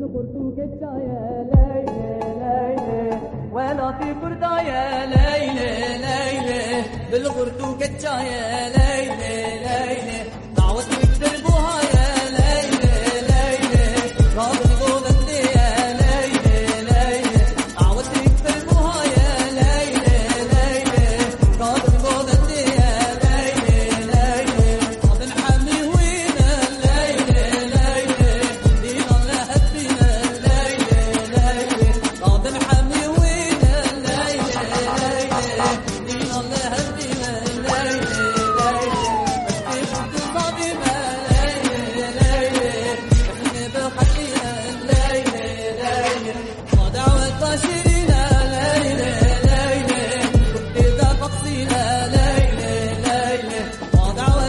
بالغرتو يا ليلى ليلى وانا في بردا يا ليلى ليلى بالغرتو يا ليلى